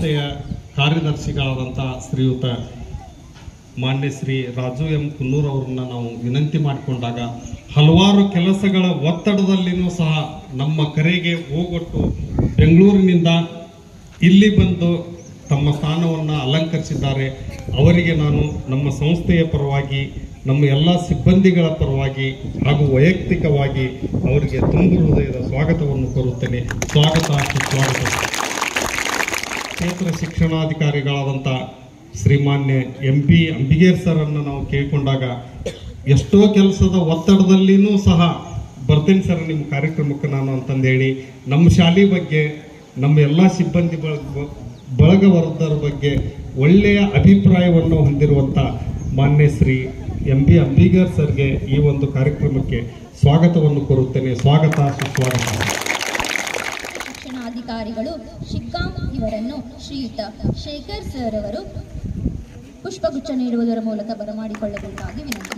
ಸಂಸ್ಥೆಯ ಕಾರ್ಯದರ್ಶಿಗಳಾದಂಥ ಶ್ರೀಯುತ ಮಾನ್ಯ ಶ್ರೀ ರಾಜು ಎಂ ಕುನ್ನೂರ್ ಅವರನ್ನ ನಾವು ವಿನಂತಿ ಮಾಡಿಕೊಂಡಾಗ ಹಲವಾರು ಕೆಲಸಗಳ ಒತ್ತಡದಲ್ಲಿನೂ ಸಹ ನಮ್ಮ ಕರೆಗೆ ಹೋಗೊಟ್ಟು ಬೆಂಗಳೂರಿನಿಂದ ಇಲ್ಲಿ ಬಂದು ತಮ್ಮ ಸ್ಥಾನವನ್ನು ಅಲಂಕರಿಸಿದ್ದಾರೆ ಅವರಿಗೆ ನಾನು ನಮ್ಮ ಸಂಸ್ಥೆಯ ಪರವಾಗಿ ನಮ್ಮ ಎಲ್ಲ ಸಿಬ್ಬಂದಿಗಳ ಪರವಾಗಿ ಹಾಗೂ ವೈಯಕ್ತಿಕವಾಗಿ ಅವರಿಗೆ ತುಂಬು ಹೃದಯದ ಸ್ವಾಗತವನ್ನು ಕೋರುತ್ತೇನೆ ಸ್ವಾಗತ ಸುಸ್ವಾಗತ ಕ್ಷೇತ್ರ ಶಿಕ್ಷಣಾಧಿಕಾರಿಗಳಾದಂಥ ಶ್ರೀಮಾನ್ಯ ಎಂ ಪಿ ಅಂಬಿಗೇರ್ ಸರ್ ಅನ್ನು ನಾವು ಕೇಳಿಕೊಂಡಾಗ ಎಷ್ಟೋ ಕೆಲಸದ ಒತ್ತಡದಲ್ಲಿನೂ ಸಹ ಬರ್ತೀನಿ ಸರ್ ನಿಮ್ಮ ಕಾರ್ಯಕ್ರಮಕ್ಕೆ ನಾನು ಅಂತಂದೇಳಿ ನಮ್ಮ ಶಾಲೆ ಬಗ್ಗೆ ನಮ್ಮ ಎಲ್ಲ ಸಿಬ್ಬಂದಿ ಬಳಗ ಬಳಗ ವರ್ಗದವರ ಬಗ್ಗೆ ಒಳ್ಳೆಯ ಅಭಿಪ್ರಾಯವನ್ನು ಹೊಂದಿರುವಂಥ ಮಾನ್ಯ ಶ್ರೀ ಎಂ ಪಿ ಅಂಬಿಗರ್ ಸರ್ಗೆ ಈ ಒಂದು ಕಾರ್ಯಕ್ರಮಕ್ಕೆ ಸ್ವಾಗತವನ್ನು ಕೋರುತ್ತೇನೆ ಸ್ವಾಗತ ಸುಸ್ವಾಗತ ಶಿಕ್ಷಣಾಧಿಕಾರಿಗಳು ಶಿಗ್ಗಾಂ ಇವರನ್ನು ಶ್ರೀಯುತ ಶೇಖರ್ ಸರ್ ಅವರು ಪುಷ್ಪಗುಚ್ಛ ನೀಡುವುದರ ಮೂಲಕ ಬರಮಾಡಿಕೊಳ್ಳಬೇಕಾಗಿ ವಿನಂತಿ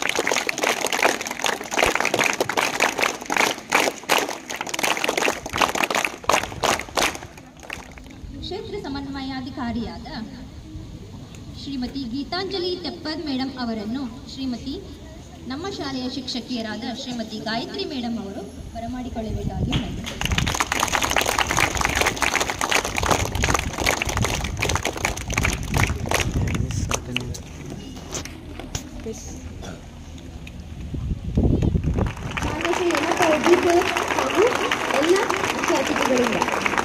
ಕ್ಷೇತ್ರ ಸಮನ್ವಯಾಧಿಕಾರಿಯಾದ ಶ್ರೀಮತಿ ಗೀತಾಂಜಲಿ ತೆಪ್ಪದ್ ಮೇಡಮ್ ಅವರನ್ನು ಶ್ರೀಮತಿ ನಮ್ಮ ಶಾಲೆಯ ಶಿಕ್ಷಕಿಯರಾದ ಶ್ರೀಮತಿ ಗಾಯತ್ರಿ ಮೇಡಮ್ ಅವರು ಬರಮಾಡಿಕೊಳ್ಳಬೇಕಾಗಿ ವಿನಂತಿ ಮಾನ್ಯ ಶ್ರೀ ಯಮಕ ಒಬ್ಬೀಸರ್ ಹಾಗೂ ಎಲ್ಲ ಮುಖ್ಯ ಅತಿಥಿಗಳಿಂದ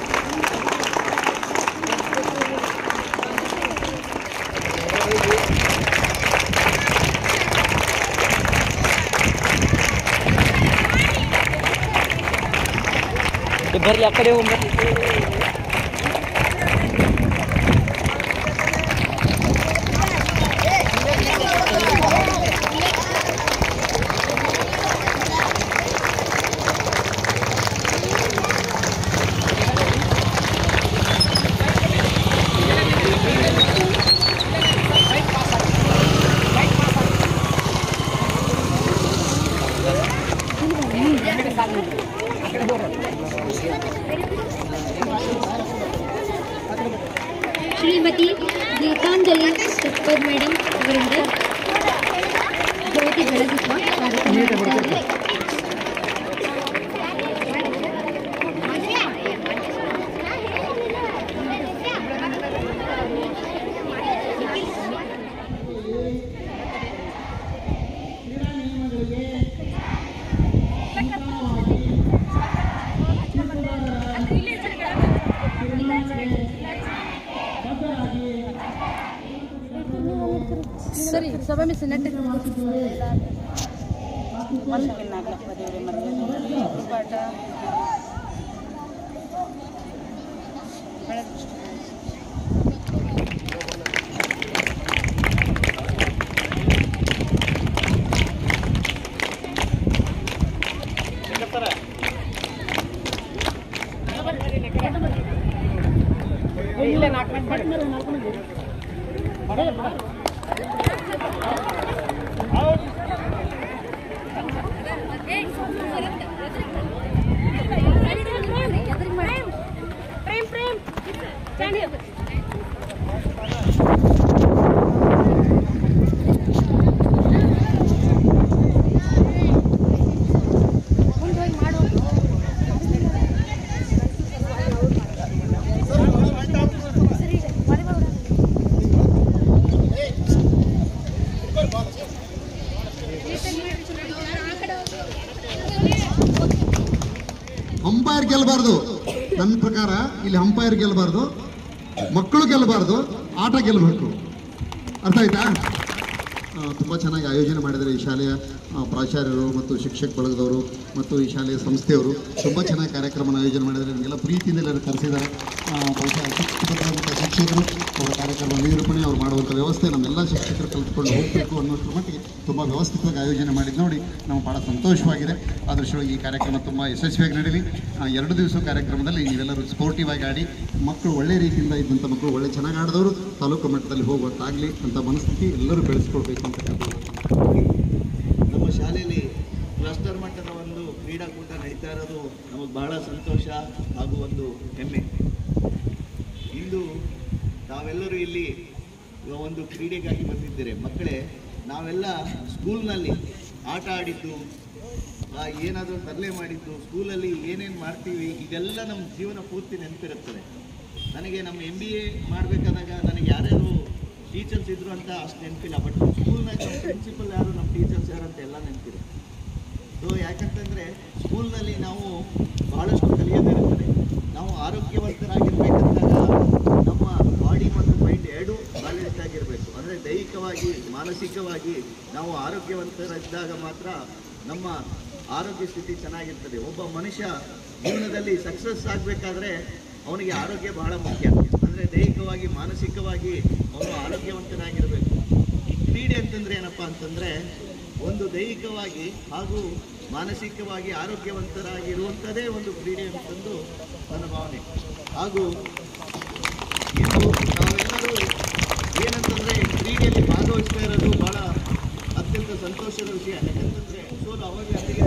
ಬರ್ಲಿ ಆ ಕಡೆ ಹೋಗಿ ಶ್ರೀಮತಿ ಗೀತಾಂಜಲಿ ತೆಪ್ಪದ್ ಮೇಡಮ್ ಅವರಿಂದ ಜ್ಯೋತಿ ಬೆಳಗಿಸುವ ಕಾರ್ಯಕ್ರಮ ನಡೆಯುತ್ತದೆ. ಸರಿ ಸಭೆ ಮಿಸ್ ನೆಟ್ ಅಂಪೈರ್ ಗೆಲ್ಲಬಾರ್ದು ನನ್ನ ಪ್ರಕಾರ ಇಲ್ಲಿ ಅಂಪೈರ್ ಗೆಲ್ಲಬಾರ್ದು ಮಕ್ಕಳು ಗೆಲ್ಲಬಾರ್ದು ಆಟ ಗೆಲ್ಲಬೇಕು ಅರ್ಥ ಆಯ್ತಾ ಆ, ತುಂಬ ಚೆನ್ನಾಗಿ ಆಯೋಜನೆ ಮಾಡಿದ್ದಾರೆ ಈ ಶಾಲೆಯ ಆ, ಪ್ರಾಚಾರ್ಯರು ಮತ್ತು ಶಿಕ್ಷಕ ಬಳಗದವರು ಮತ್ತು ಈ ಶಾಲೆಯ ಸಂಸ್ಥೆಯವರು ತುಂಬ ಚೆನ್ನಾಗಿ ಕಾರ್ಯಕ್ರಮನ ಆಯೋಜನೆ ಮಾಡಿದ್ದಾರೆ ನಿಮಗೆಲ್ಲ ಪ್ರೀತಿಯಿಂದ ಎಲ್ಲರೂ ಕರೆಸಿದ್ದಾರೆ ಆ, ಬಹುಶಃ ಶಿಕ್ಷಕರಾದಂಥ ಶಿಕ್ಷಕರು ಅವರ ಕಾರ್ಯಕ್ರಮ ನಿರೂಪಣೆ ಅವ್ರು ಮಾಡುವಂಥ ವ್ಯವಸ್ಥೆ ನಮ್ಮೆಲ್ಲ ಶಿಕ್ಷಕರು ಕಲಿತ್ಕೊಂಡು ಹೋಗಬೇಕು ಅನ್ನೋದ್ರ ಮಟ್ಟಿಗೆ ತುಂಬ ವ್ಯವಸ್ಥಿತವಾಗಿ ಆಯೋಜನೆ ಮಾಡಿದ್ದು ನೋಡಿ ನಮ್ಗೆ ಭಾಳ ಸಂತೋಷವಾಗಿದೆ ಅದೃಷ್ಟವಾಗಿ ಈ ಕಾರ್ಯಕ್ರಮ ತುಂಬ ಯಶಸ್ವಿಯಾಗಿ ನಡೀಲಿ ಆ, ಎರಡು ದಿವಸ ಕಾರ್ಯಕ್ರಮದಲ್ಲಿ ನೀವೆಲ್ಲರೂ ಸ್ಪೋರ್ಟಿವ್ ಆಗಿ ಆಡಿ ಮಕ್ಕಳು ಒಳ್ಳೆ ರೀತಿಯಿಂದ ಇದ್ದಂಥ ಮಕ್ಕಳು ಒಳ್ಳೆ ಚೆನ್ನಾಗಿ ಆಡಿದವರು ತಾಲೂಕು ಮಟ್ಟದಲ್ಲಿ ಹೋಗುವಂತಾಗಲಿ ಅಂತ ಮನಸ್ಥಿತಿ ಎಲ್ಲರೂ ಬೆಳೆಸ್ಕೊಳ್ಬೇಕು ಅಂತ ಹೇಳ್ಬೋದು ನಮ್ಮ ಶಾಲೆಯಲ್ಲಿ ಕ್ಲಸ್ಟರ್ ಮಟ್ಟದ ಒಂದು ಕ್ರೀಡಾಕೂಟ ನಡೀತಾ ಇರೋದು ನಮಗೆ ಬಹಳ ಸಂತೋಷ ಹಾಗೂ ಒಂದು ಹೆಮ್ಮೆ ಇಂದು ತಾವೆಲ್ಲರೂ ಇಲ್ಲಿ ಒಂದು ಕ್ರೀಡೆಗಾಗಿ ಬಂದಿದ್ದೀರಿ ಮಕ್ಕಳೇ ನಾವೆಲ್ಲ ಸ್ಕೂಲ್ನಲ್ಲಿ ಆಟ ಆಡಿದ್ದು ಆ, ಏನಾದರೂ ತರಲೆ ಮಾಡಿದ್ದು ಸ್ಕೂಲಲ್ಲಿ ಏನೇನು ಮಾಡ್ತೀವಿ ಇದೆಲ್ಲ ನಮ್ಮ ಜೀವನ ಪೂರ್ತಿ ನೆನಪಿರುತ್ತದೆ ನನಗೆ ನಮ್ಮ ಎಮ್ ಬಿ ಎ ಮಾಡಬೇಕಾದಾಗ ನನಗೆ ಯಾರ್ಯಾರು ಟೀಚರ್ಸ್ ಇದ್ರು ಅಂತ ಅಷ್ಟು ನೆನಪಿಲ್ಲ ಬಟ್ ಸ್ಕೂಲ್ನಾಗ ನಮ್ಮ ಪ್ರಿನ್ಸಿಪಲ್ ಯಾರು ನಮ್ಮ ಟೀಚರ್ಸ್ ಯಾರು ಅಂತ ಎಲ್ಲ ನೆನಪಿದೆ ಸೊ ಯಾಕಂತಂದರೆ ಸ್ಕೂಲ್ನಲ್ಲಿ ನಾವು ಬಹಳಷ್ಟು ಕಲಿಯೋದಿರುತ್ತದೆ ನಾವು ಆರೋಗ್ಯವಂತರಾಗಿರ್ಬೇಕಂದಾಗ ನಮ್ಮ ಬಾಡಿ ಮತ್ತು ಮೈಂಡ್ ಎರಡೂ ಬ್ಯಾಲೆನ್ಸ್ ಆಗಿರಬೇಕು ಅಂದರೆ ದೈಹಿಕವಾಗಿ ಮಾನಸಿಕವಾಗಿ ನಾವು ಆರೋಗ್ಯವಂತರಿದ್ದಾಗ ಮಾತ್ರ ನಮ್ಮ ಆರೋಗ್ಯ ಸ್ಥಿತಿ ಚೆನ್ನಾಗಿರ್ತದೆ ಒಬ್ಬ ಮನುಷ್ಯ ಜೀವನದಲ್ಲಿ ಸಕ್ಸಸ್ ಆಗಬೇಕಾದ್ರೆ ಅವನಿಗೆ ಆರೋಗ್ಯ ಬಹಳ ಮುಖ್ಯ ಅಂದರೆ ದೈಹಿಕವಾಗಿ ಮಾನಸಿಕವಾಗಿ ಅವನು ಆರೋಗ್ಯವಂತನಾಗಿರಬೇಕು ಕ್ರೀಡೆ ಅಂತಂದ್ರೆ ಏನಪ್ಪ ಅಂತಂದ್ರೆ ಒಂದು ದೈಹಿಕವಾಗಿ ಹಾಗೂ ಮಾನಸಿಕವಾಗಿ ಆರೋಗ್ಯವಂತರಾಗಿರುವಂಥದ್ದೇ ಒಂದು ಕ್ರೀಡೆ ಅಂತಂದು ನನ್ನ ಭಾವನೆ ಹಾಗೂ ಇಂದು ನಾವೆಲ್ಲರೂ ಏನಂತಂದ್ರೆ ಕ್ರೀಡೆಯಲ್ಲಿ ಭಾಗವಹಿಸ್ತಾ ಇರೋದು ಬಹಳ ಅತ್ಯಂತ ಸಂತೋಷದ ವಿಷಯ ಯಾಕಂತಂದ್ರೆ ಸೋಲು ಅವಾಗ ಅಲ್ಲಿಗೆ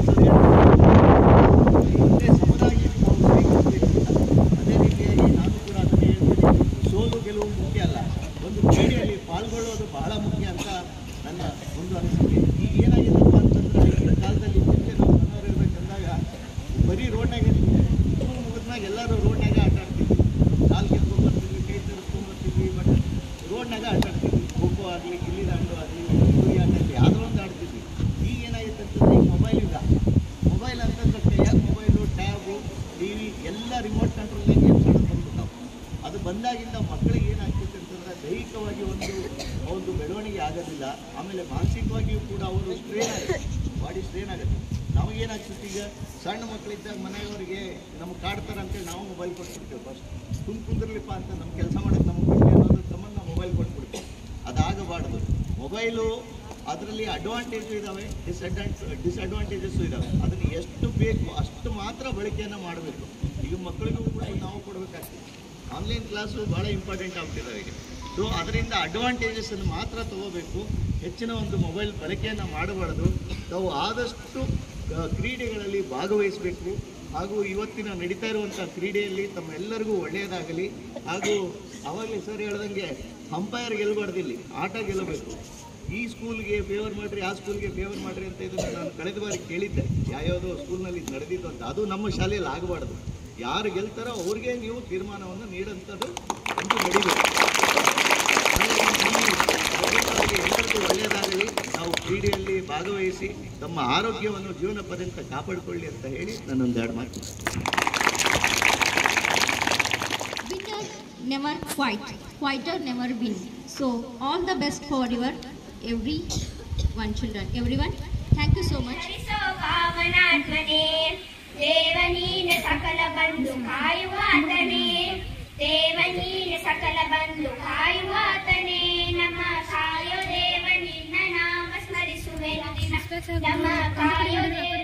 ಹಿಂದೆ ಸಮನಾಗಿ ನಾವು ಸ್ವೀಕರಿಸಬೇಕು ಅಂತ. ಅದೇ ರೀತಿಯಾಗಿ ನಾನು ಕೂಡ ಅದನ್ನೇ ಹೇಳ್ತೀನಿ ಸೋಲು ಗೆಲುವು ಮುಖ್ಯ ಅಲ್ಲ ಒಂದು ಕ್ರೀಡೆಯಲ್ಲಿ ಪಾಲ್ಗೊಳ್ಳೋದು ಬಹಳ ಮುಖ್ಯ ಅಂತ ನನ್ನ ಒಂದು ಅನಿಸಿಕೆ ಈಗ ಏನಾಗಿದೆಪ್ಪ ಅಂತಂದ್ರೆ ಈಗಿನ ಕಾಲದಲ್ಲಿ ಮುಂಚೆ ನಾವು ಸಣ್ಣವರಿರ್ಬೇಕಂದಾಗ ಬರೀ ರೋಡ್ನಾಗ ಸ್ಕೂಲ್ ಮುಗಿದ್ಮ್ಯಾಗ ಎಲ್ಲರೂ ರೋಡ್ನಾಗ ಆಟ ಆಡ್ತಿದ್ವಿ ಕಾಲು ಗೆದ್ಕೊಂಡು ಬರ್ತಿದ್ವಿ ಕೈ ತರಿಸ್ಕೊಂಡು ಬರ್ತಿದ್ವಿ ಬಟ್ ರೋಡ್ನಾಗ ಆಟ ಆಡ್ತಿದ್ವಿ ಖೋ ಖೋ ಆಗಲಿ ಗಿಲ್ಲಿ ದಾಂಡು ಆಗಲಿ ಗುಡಿ ಆಟ ಆಗಲಿ ಯಾವ್ದೋ ಒಂದು ಆಡ್ತಿದ್ವಿ ಈಗ ಏನಾಗಿತ್ತು ಅಂತಂದ್ರೆ ಈ ಮೊಬೈಲ್ ಯುಗ ಮೊಬೈಲ್ ಅಂತಂದ್ರೆ ಕೈಯಾಗ ಮೊಬೈಲು ಟ್ಯಾಬು ಟಿ ವಿ ಎಲ್ಲ ರಿಮೋಟ್ ಕಂಟ್ರೋಲ್ನಾಗ ಗೇಮ್ಸ್ ಆಡೋದು ಬಂದ್ಬಿಟ್ಟಾವ ಅದು ಬಂದಾಗಿಂದ ಮಕ್ಕಳಿಗೆ ಏನಾಗ್ತೈತೆ ಅಂತಂದ್ರೆ ದೈಹಿಕವಾಗಿ ಒಂದು ಒಂದು ಬೆಳವಣಿಗೆ ಆಗೋದಿಲ್ಲ ಆಮೇಲೆ ಮಾನಸಿಕವಾಗಿಯೂ ಕೂಡ ಅವರು ಸ್ಟ್ರೇನ್ ಆಗುತ್ತೆ ಬಾಡಿ ಸ್ಟ್ರೇನ್ ಆಗುತ್ತೆ ನಮಗೇನಾಗ್ತೈತೆ ಈಗ ಸಣ್ಣ ಮಕ್ಕಳಿದ್ದಾಗ ಮನೆಯವರಿಗೆ ನಮ್ಗೆ ಕಾಡ್ತಾರೆ ಅಂತೇಳಿ ನಾವು ಮೊಬೈಲ್ ಕೊಟ್ಬಿಡ್ತೇವೆ ಫಸ್ಟ್ ತುಂಬ ಕುಂದಿರ್ಲಿಪ್ಪ ಅಂತ ನಮ್ಮ ಕೆಲಸ ಮಾಡೋಕ್ಕೆ ನಮಗೆ ಬಿಟ್ಟು ಅನ್ನೋದ್ರ ಸಂಬಂಧ ಮೊಬೈಲ್ ಕೊಟ್ಬಿಡ್ತೇವೆ ಅದಾಗಬಾರ್ದು ಮೊಬೈಲು ಅದರಲ್ಲಿ ಅಡ್ವಾಂಟೇಜು ಇದ್ದಾವೆ ಡಿಸ್ಅಡ್ವಾಂಟ್ ಡಿಸ್ಅಡ್ವಾಂಟೇಜಸ್ಸು ಇದ್ದಾವೆ ಅದನ್ನು ಎಷ್ಟು ಬೇಕು ಅಷ್ಟು ಮಾತ್ರ ಬಳಕೆಯನ್ನು ಮಾಡಬೇಕು ಈಗ ಮಕ್ಕಳಿಗೂ ಕೂಡ ನಾವು ಕೊಡಬೇಕಾಗ್ತದೆ ಆನ್ಲೈನ್ ಕ್ಲಾಸು ಭಾಳ ಇಂಪಾರ್ಟೆಂಟ್ ಆಗ್ತಿದ್ದಾವೆ ಈಗ ಸೊ ಅದರಿಂದ ಅಡ್ವಾಂಟೇಜಸನ್ನು ಮಾತ್ರ ತಗೋಬೇಕು ಹೆಚ್ಚಿನ ಒಂದು ಮೊಬೈಲ್ ಬಳಕೆಯನ್ನು ಮಾಡಬಾರ್ದು ತಾವು ಆದಷ್ಟು ಆ, ಕ್ರೀಡೆಗಳಲ್ಲಿ ಭಾಗವಹಿಸಬೇಕು ಹಾಗೂ ಇವತ್ತಿನ ನಡೀತಾ ಇರುವಂಥ ಕ್ರೀಡೆಯಲ್ಲಿ ತಮ್ಮೆಲ್ಲರಿಗೂ ಒಳ್ಳೆಯದಾಗಲಿ ಹಾಗೂ ಅವಾಗಲೇ ಸರ್ ಹೇಳ್ದಂಗೆ ಅಂಪೈರ್ ಗೆಲ್ಲಬಾರ್ದು ಇಲ್ಲಿ ಆಟ ಗೆಲ್ಲಬೇಕು ಈ ಸ್ಕೂಲ್ಗೆ ಫೇವರ್ ಮಾಡಿರಿ ಆ ಸ್ಕೂಲ್ಗೆ ಫೇವರ್ ಮಾಡಿರಿ ಅಂತ ಇದನ್ನು ನಾನು ಕಳೆದ ಬಾರಿ ಕೇಳಿದ್ದೆ ಯಾವ್ಯಾವುದೋ ಸ್ಕೂಲ್ನಲ್ಲಿ ಇದು ನಡೆದಿದ್ದು ಅಂತ ಅದು ನಮ್ಮ ಶಾಲೆಯಲ್ಲಿ ಆಗಬಾರ್ದು ಯಾರು ಗೆಲ್ತಾರೋ ಅವ್ರಿಗೆ ನೀವು ತೀರ್ಮಾನವನ್ನು ನೀಡೋಂಥದ್ದು ಒಂದು ನಡಿಬೇಕು ಹಾಗಾಗಿ ಎಲ್ಲರಿಗೂ ಒಳ್ಳೆಯದಾಗಲಿ ನಾವು ಕ್ರೀಡೆಯಲ್ಲಿ ಭಾಗವಹಿಸಿ ತಮ್ಮ ಆರೋಗ್ಯವನ್ನು ಜೀವನ ಪರ್ಯಂತ ಕಾಪಾಡಿಕೊಳ್ಳಿ ಅಂತ ಹೇಳಿ ನಾನೊಂದು ಎರಡು ಮಾತು Winner never quite, quieter never win. So all the best for your every one children. Everyone, thank you so much. ಹರಿಸೋ ಭಾವನಾತ್ಮನೇ ದೇವನೀನ ಸಕಲ ಬಂಧು ಕಾಯುವಾತನೇ ದೇವನೀನ ಸಕಲ ಬಂಧು ಕಾಯುವಾತನೇ ನಮ್ಮ ಕಾಯೋ ದೇವ ನಿನ್ನ ನಾಮ ಸ್ಮರಿಸುವೆ ನಮ್ಮ ಕಾಯೋ ದೇವ